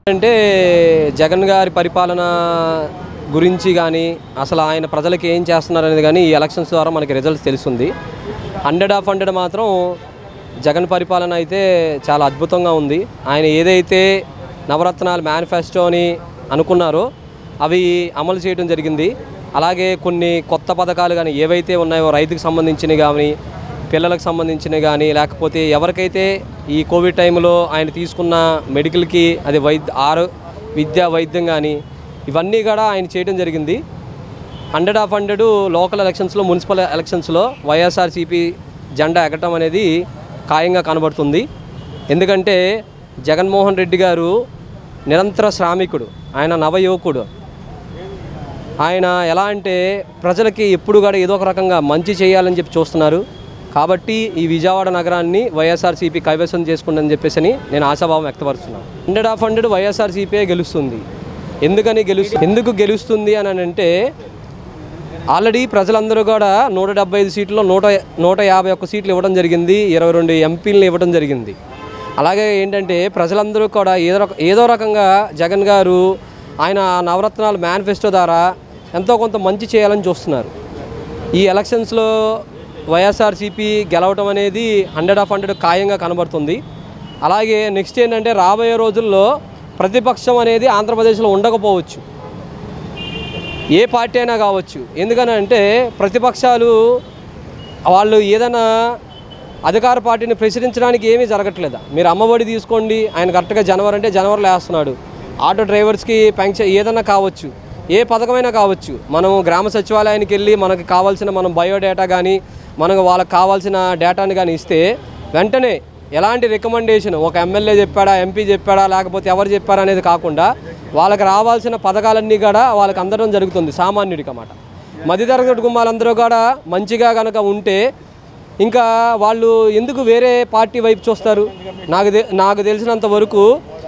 అంటే జగన్ గారి పరిపాలన గురించి కానీ అసలు ఆయన ప్రజలకు ఏం చేస్తున్నారు అనేది కానీ ఈ ఎలక్షన్స్ ద్వారా మనకి రిజల్ట్స్ తెలుస్తుంది హండ్రెడ్ ఆఫ్ హండ్రెడ్ మాత్రం జగన్ పరిపాలన అయితే చాలా అద్భుతంగా ఉంది ఆయన ఏదైతే నవరత్నాలు మేనిఫెస్టో అని అనుకున్నారో అవి అమలు చేయడం జరిగింది అలాగే కొన్ని కొత్త పథకాలు కానీ ఏవైతే ఉన్నాయో రైతుకు సంబంధించినవి కానీ పిల్లలకు సంబంధించినవి కానీ లేకపోతే ఎవరికైతే ఈ కోవిడ్ టైంలో ఆయన తీసుకున్న మెడికల్కి అది వైద్య ఆరో విద్య వైద్యం కానీ ఇవన్నీ కూడా ఆయన చేయడం జరిగింది హండ్రెడ్ ఆఫ్ హండ్రెడ్ లోకల్ ఎలక్షన్స్లో మున్సిపల్ ఎలక్షన్స్లో వైఎస్ఆర్సీపీ జెండా ఎగటం అనేది ఖాయంగా కనబడుతుంది ఎందుకంటే జగన్మోహన్ రెడ్డి గారు నిరంతర శ్రామికుడు ఆయన నవయువకుడు ఆయన ఎలా అంటే ప్రజలకి ఎప్పుడు కూడా ఏదో ఒక రకంగా మంచి చేయాలని చెప్పి చూస్తున్నారు కాబట్టి ఈ విజయవాడ నగరాన్ని వైఎస్ఆర్సీపీ కైవసం చేసుకుందని చెప్పేసి అని నేను ఆశాభావం వ్యక్తపరుస్తున్నాను హండ్రెడ్ ఆఫ్ హండ్రెడ్ వైఎస్ఆర్సీపీ గెలుస్తుంది ఎందుకని గెలుస్తు ఎందుకు గెలుస్తుంది అని అంటే ఆల్రెడీ ప్రజలందరూ కూడా నూట డెబ్బై ఐదు సీట్లలో నూట నూట యాభై ఒక్క సీట్లు ఇవ్వడం జరిగింది ఇరవై రెండు ఎంపీలను ఇవ్వడం జరిగింది అలాగే ఏంటంటే ప్రజలందరూ కూడా ఏదో రక ఏదో రకంగా జగన్ గారు ఆయన నవరత్నాల మేనిఫెస్టో ద్వారా ఎంతో కొంత మంచి చేయాలని చూస్తున్నారు ఈ ఎలక్షన్స్లో వైఎస్ఆర్సీపీ గెలవటం అనేది హండ్రెడ్ ఆఫ్ హండ్రెడ్ ఖాయంగా కనబడుతుంది అలాగే నెక్స్ట్ ఏంటంటే రాబోయే రోజుల్లో ప్రతిపక్షం అనేది ఆంధ్రప్రదేశ్లో ఉండకపోవచ్చు ఏ పార్టీ అయినా కావచ్చు ఎందుకనంటే ప్రతిపక్షాలు వాళ్ళు ఏదైనా అధికార పార్టీని ప్రశ్నించడానికి ఏమీ జరగట్లేదు మీరు అమ్మఒడి తీసుకోండి ఆయన కరెక్ట్గా జనవరి అంటే జనవరిలో వేస్తున్నాడు ఆటో డ్రైవర్స్కి పెన్షన్ ఏదైనా కావచ్చు ఏ పథకమైనా కావచ్చు మనం గ్రామ సచివాలయానికి వెళ్ళి మనకి కావాల్సిన మనం బయోడేటా కానీ మనకు వాళ్ళకి కావాల్సిన డేటాని కానీ ఇస్తే వెంటనే ఎలాంటి రికమెండేషన్ ఒక ఎమ్మెల్యే చెప్పాడా ఎంపీ చెప్పాడా లేకపోతే ఎవరు చెప్పారా అనేది కాకుండా వాళ్ళకి రావాల్సిన పథకాలన్నీ కూడా వాళ్ళకి అందడం జరుగుతుంది సామాన్యుడికి అన్నమాట మధ్యతరగతి కుటుంబాలందరూ కూడా మంచిగా కనుక ఉంటే ఇంకా వాళ్ళు ఎందుకు వేరే పార్టీ వైపు చూస్తారు నాకు తె- నాకు తెలిసినంత వరకు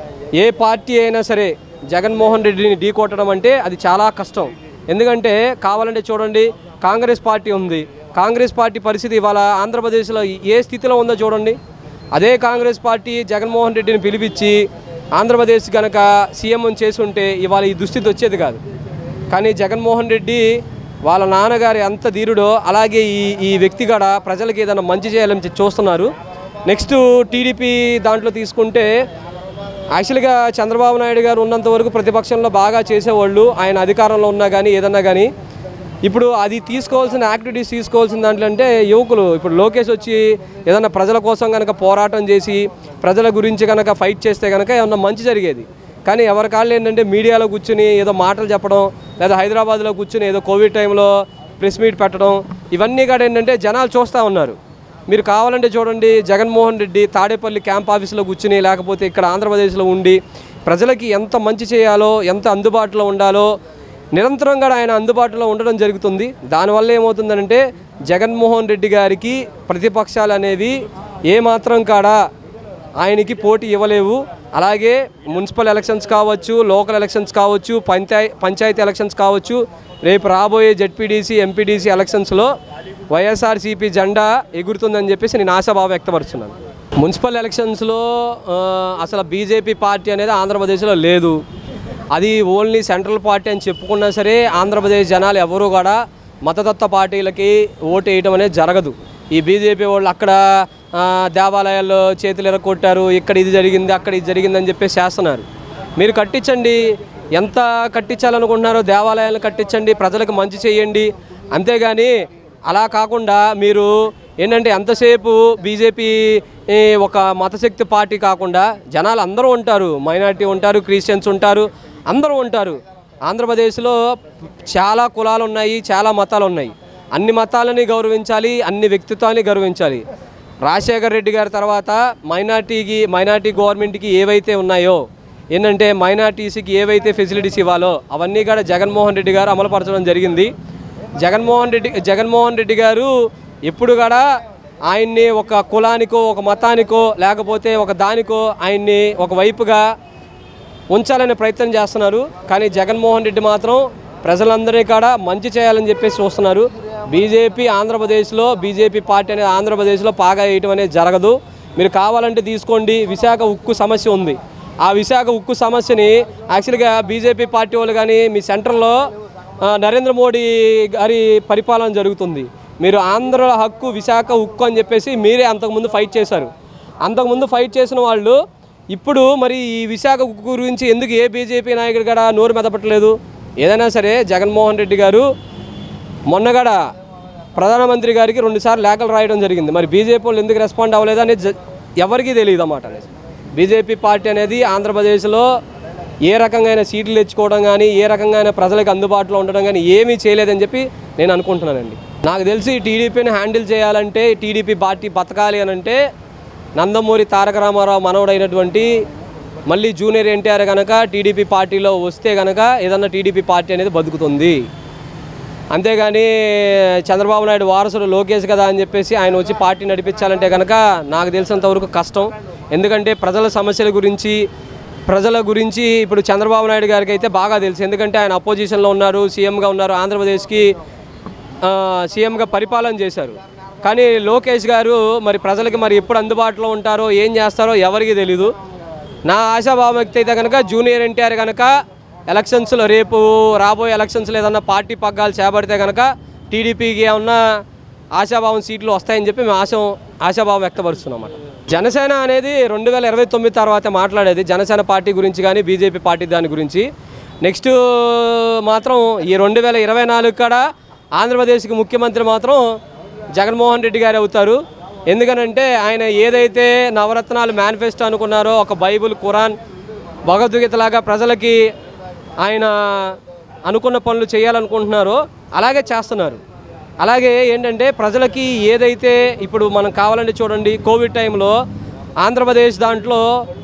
ఏ పార్టీ అయినా సరే జగన్మోహన్ రెడ్డిని ఢీకొట్టడం అంటే అది చాలా కష్టం ఎందుకంటే కావాలంటే చూడండి కాంగ్రెస్ పార్టీ ఉంది కాంగ్రెస్ పార్టీ పరిస్థితి ఇవాళ ఆంధ్రప్రదేశ్లో ఏ స్థితిలో ఉందో చూడండి అదే కాంగ్రెస్ పార్టీ జగన్మోహన్ రెడ్డిని పిలిపించి ఆంధ్రప్రదేశ్ కనుక సీఎం చేసి ఉంటే ఇవాళ ఈ దుస్థితి వచ్చేది కాదు కానీ జగన్మోహన్ రెడ్డి వాళ్ళ నాన్నగారి అంత ధీరుడో అలాగే ఈ ఈ వ్యక్తి కూడా ప్రజలకు ఏదైనా మంచి చేయాలని చెప్పి చూస్తున్నారు నెక్స్ట్ టీడీపీ దాంట్లో తీసుకుంటే యాక్చువల్గా చంద్రబాబు నాయుడు గారు ఉన్నంత వరకు ప్రతిపక్షంలో బాగా చేసేవాళ్ళు ఆయన అధికారంలో ఉన్నా కానీ ఏదన్నా కానీ ఇప్పుడు అది తీసుకోవాల్సిన యాక్టివిటీస్ తీసుకోవాల్సిన దాంట్లో అంటే యువకులు ఇప్పుడు లోకేష్ వచ్చి ఏదైనా ప్రజల కోసం కనుక పోరాటం చేసి ప్రజల గురించి కనుక ఫైట్ చేస్తే కనుక ఏమన్నా మంచి జరిగేది కానీ ఎవరి కాళ్ళు ఏంటంటే మీడియాలో కూర్చుని ఏదో మాటలు చెప్పడం లేదా హైదరాబాద్లో కూర్చుని ఏదో కోవిడ్ టైంలో ప్రెస్ మీట్ పెట్టడం ఇవన్నీ కూడా ఏంటంటే జనాలు చూస్తూ ఉన్నారు మీరు కావాలంటే చూడండి జగన్మోహన్ రెడ్డి తాడేపల్లి క్యాంప్ ఆఫీస్లో కూర్చుని లేకపోతే ఇక్కడ ఆంధ్రప్రదేశ్లో ఉండి ప్రజలకి ఎంత మంచి చేయాలో ఎంత అందుబాటులో ఉండాలో నిరంతరం కూడా ఆయన అందుబాటులో ఉండడం జరుగుతుంది దానివల్ల ఏమవుతుందంటే జగన్మోహన్ రెడ్డి గారికి ప్రతిపక్షాలు అనేవి ఏమాత్రం కాడా ఆయనకి పోటీ ఇవ్వలేవు అలాగే మున్సిపల్ ఎలక్షన్స్ కావచ్చు లోకల్ ఎలక్షన్స్ కావచ్చు పంచాయ పంచాయతీ ఎలక్షన్స్ కావచ్చు రేపు రాబోయే జెడ్పీడీసీ ఎంపీడీసీ ఎలక్షన్స్లో వైఎస్ఆర్సీపీ జెండా ఎగురుతుందని చెప్పేసి నేను ఆశాభావం వ్యక్తపరుస్తున్నాను మున్సిపల్ ఎలక్షన్స్లో ఆ, అసలు బీజేపీ పార్టీ అనేది ఆంధ్రప్రదేశ్లో లేదు అది ఓన్లీ సెంట్రల్ పార్టీ అని చెప్పుకున్నా సరే ఆంధ్రప్రదేశ్ జనాలు ఎవరు కూడా మతతత్వ పార్టీలకి ఓటు వేయడం అనేది జరగదు ఈ బీజేపీ వాళ్ళు అక్కడ ఆ, దేవాలయాల్లో చేతులు ఎరగొట్టారు ఇక్కడ ఇది జరిగింది అక్కడ ఇది జరిగింది అని చెప్పేసి చేస్తున్నారు మీరు కట్టించండి ఎంత కట్టించాలనుకుంటున్నారో దేవాలయాలను కట్టించండి ప్రజలకు మంచి చేయండి అంతేగాని అలా కాకుండా మీరు ఏంటంటే ఎంతసేపు బీజేపీ ఈ, ఒక మతశక్తి పార్టీ కాకుండా జనాలు అందరూ ఉంటారు మైనారిటీ ఉంటారు క్రిస్టియన్స్ ఉంటారు అందరూ ఉంటారు ఆంధ్రప్రదేశ్లో చాలా కులాలు ఉన్నాయి చాలా మతాలు ఉన్నాయి అన్ని మతాలని గౌరవించాలి అన్ని వ్యక్తిత్వాన్ని గౌరవించాలి రాజశేఖర్ రెడ్డి గారి తర్వాత మైనార్టీకి మైనార్టీ గవర్నమెంట్కి ఏవైతే ఉన్నాయో ఏంటంటే మైనార్టీస్కి ఏవైతే ఫెసిలిటీస్ ఇవ్వాలో అవన్నీ కూడా జగన్మోహన్ రెడ్డి గారు అమలుపరచడం జరిగింది జగన్మోహన్ రెడ్డి జగన్మోహన్ రెడ్డి గారు ఎప్పుడు కూడా ఆయన్ని ఒక కులానికో ఒక మతానికో లేకపోతే ఒక దానికో ఆయన్ని ఒక వైపుగా ఉంచాలనే ప్రయత్నం చేస్తున్నారు కానీ జగన్మోహన్ రెడ్డి మాత్రం ప్రజలందరినీ కూడా మంచి చేయాలని చెప్పేసి చూస్తున్నారు బీజేపీ ఆంధ్రప్రదేశ్లో బీజేపీ పార్టీ అనేది ఆంధ్రప్రదేశ్లో పాగా వేయటం అనేది జరగదు మీరు కావాలంటే తీసుకోండి విశాఖ ఉక్కు సమస్య ఉంది ఆ విశాఖ ఉక్కు సమస్యని యాక్చువల్గా బీజేపీ పార్టీ వాళ్ళు కానీ మీ సెంట్రల్లో ఆ, నరేంద్ర మోడీ గారి పరిపాలన జరుగుతుంది మీరు ఆంధ్ర హక్కు విశాఖ ఉక్కు అని చెప్పేసి మీరే అంతకుముందు ఫైట్ చేశారు అంతకుముందు ఫైట్ చేసిన వాళ్ళు ఇప్పుడు మరి ఈ విశాఖ ఉక్కు గురించి ఎందుకు ఏ బీజేపీ నాయకుడు కూడా నోరు మెదపట్లేదు ఏదైనా సరే జగన్మోహన్ రెడ్డి గారు మొన్నగడ ప్రధానమంత్రి గారికి రెండుసార్లు లేఖలు రాయడం జరిగింది మరి బీజేపీ వాళ్ళు ఎందుకు రెస్పాండ్ అవ్వలేదు అనేది జ- ఎవరికీ తెలియదు అన్నమాట అనేది బీజేపీ పార్టీ అనేది ఆంధ్రప్రదేశ్లో ఏ రకంగా సీట్లు తెచ్చుకోవడం కానీ ఏ రకంగా ప్రజలకు అందుబాటులో ఉండడం కానీ ఏమీ చేయలేదని చెప్పి నేను అనుకుంటున్నానండి నాకు తెలిసి టీడీపీని హ్యాండిల్ చేయాలంటే టీడీపీ పార్టీ బతకాలి అని అంటే నందమూరి తారక రామారావు మనవడైనటువంటి మళ్ళీ జూనియర్ ఎన్టీఆర్ కనుక టీడీపీ పార్టీలో వస్తే కనుక ఏదన్నా టీడీపీ పార్టీ అనేది బతుకుతుంది అంతేగాని చంద్రబాబు నాయుడు వారసుడు లోకేష్ కదా అని చెప్పేసి ఆయన వచ్చి పార్టీ నడిపించాలంటే కనుక నాకు తెలిసినంత వరకు కష్టం ఎందుకంటే ప్రజల సమస్యల గురించి ప్రజల గురించి ఇప్పుడు చంద్రబాబు నాయుడు గారికి అయితే బాగా తెలుసు ఎందుకంటే ఆయన అపోజిషన్లో ఉన్నారు సీఎంగా ఉన్నారు ఆంధ్రప్రదేశ్కి ఆ, సీఎంగా పరిపాలన చేశారు కానీ లోకేష్ గారు మరి ప్రజలకి మరి ఎప్పుడు అందుబాటులో ఉంటారో ఏం చేస్తారో ఎవరికి తెలీదు నా ఆశాభావం వ్యక్తి అయితే కనుక జూనియర్ ఎన్టీఆర్ కనుక ఎలక్షన్స్లో రేపు రాబోయే ఎలక్షన్స్లో ఏదన్నా పార్టీ పగ్గాలు చేపడితే కనుక టీడీపీకి ఏమన్నా ఆశాభావం సీట్లు వస్తాయని చెప్పి మేము ఆశ ఆశాభావం వ్యక్తపరుస్తున్నాం అన్నమాట జనసేన అనేది రెండు వేల ఇరవై తొమ్మిది తర్వాత మాట్లాడేది జనసేన పార్టీ గురించి కానీ బీజేపీ పార్టీ దాని గురించి నెక్స్ట్ మాత్రం ఈ రెండు వేల ఇరవై నాలుగు కాడ ఆంధ్రప్రదేశ్కి ముఖ్యమంత్రి మాత్రం జగన్మోహన్ రెడ్డి గారు అవుతారు ఎందుకనంటే ఆయన ఏదైతే నవరత్నాలు మేనిఫెస్టో అనుకున్నారో ఒక బైబుల్ ఖురాన్ భగవద్గీతలాగా ప్రజలకి ఆయన అనుకున్న పనులు చేయాలనుకుంటున్నారో అలాగే చేస్తున్నారు అలాగే ఏంటంటే ప్రజలకి ఏదైతే ఇప్పుడు మనం కావాలంటే చూడండి కోవిడ్ టైంలో ఆంధ్రప్రదేశ్ దాంట్లో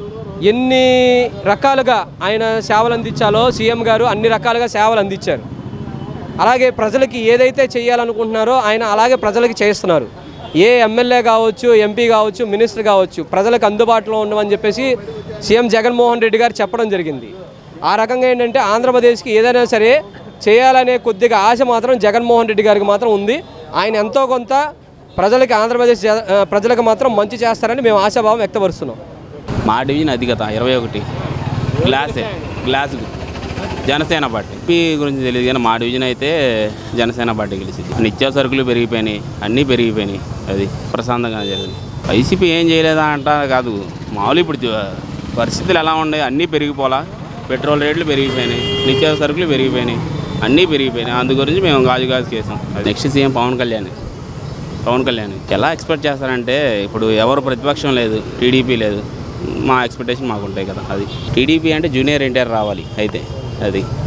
ఎన్ని రకాలుగా ఆయన సేవలు అందించాలో సీఎం గారు అన్ని రకాలుగా సేవలు అందించారు అలాగే ప్రజలకి ఏదైతే చేయాలనుకుంటున్నారో ఆయన అలాగే ప్రజలకి చేస్తున్నారు ఏ ఎమ్మెల్యే కావచ్చు ఎంపీ కావచ్చు మినిస్టర్ కావచ్చు ప్రజలకు అందుబాటులో ఉండమని చెప్పేసి సీఎం జగన్మోహన్ రెడ్డి గారు చెప్పడం జరిగింది ఆ రకంగా ఏంటంటే ఆంధ్రప్రదేశ్కి ఏదైనా సరే చేయాలనే కొద్దిగా ఆశ మాత్రం జగన్మోహన్ రెడ్డి గారికి మాత్రం ఉంది ఆయన ఎంతో కొంత ప్రజలకి ఆంధ్రప్రదేశ్ జ- ఆ, ప్రజలకు మాత్రం మంచి చేస్తారని మేము ఆశాభావం వ్యక్తపరుస్తున్నాం మా డివిజన్ అది కదా ఇరవై ఒకటి గ్లాసే గ్లాస్ గుర్తు. జనసేన పార్టీ పీ గురించి తెలియదు కానీ మా డివిజన్ అయితే జనసేన పార్టీ గెలిచింది నిత్యావసర సరుకులు పెరిగిపోయినాయి అన్నీ పెరిగిపోయినాయి అది ప్రశాంతంగా జరిగింది వైసీపీ ఏం చేయలేదా అంట కాదు మామూలు ఇప్పుడు జ- పరిస్థితులు ఎలా ఉన్నాయి అన్నీ పెరిగిపోలా పెట్రోల్ రేట్లు పెరిగిపోయినాయి నిత్యావసర సరుకులు పెరిగిపోయినాయి అన్నీ పెరిగిపోయినాయి అందు గురించి మేము గాజు గాజు చేసాం నెక్స్ట్ సీఎం పవన్ కళ్యాణ్ పవన్ కళ్యాణ్ ఎలా ఎక్స్పెక్ట్ చేస్తారంటే ఇప్పుడు ఎవరు ప్రతిపక్షం లేదు టీడీపీ లేదు మా ఎక్స్పెక్టేషన్ మాకు ఉంటాయి కదా అది టీడీపీ అంటే జూనియర్ ఎన్టీఆర్ రావాలి అయితే అది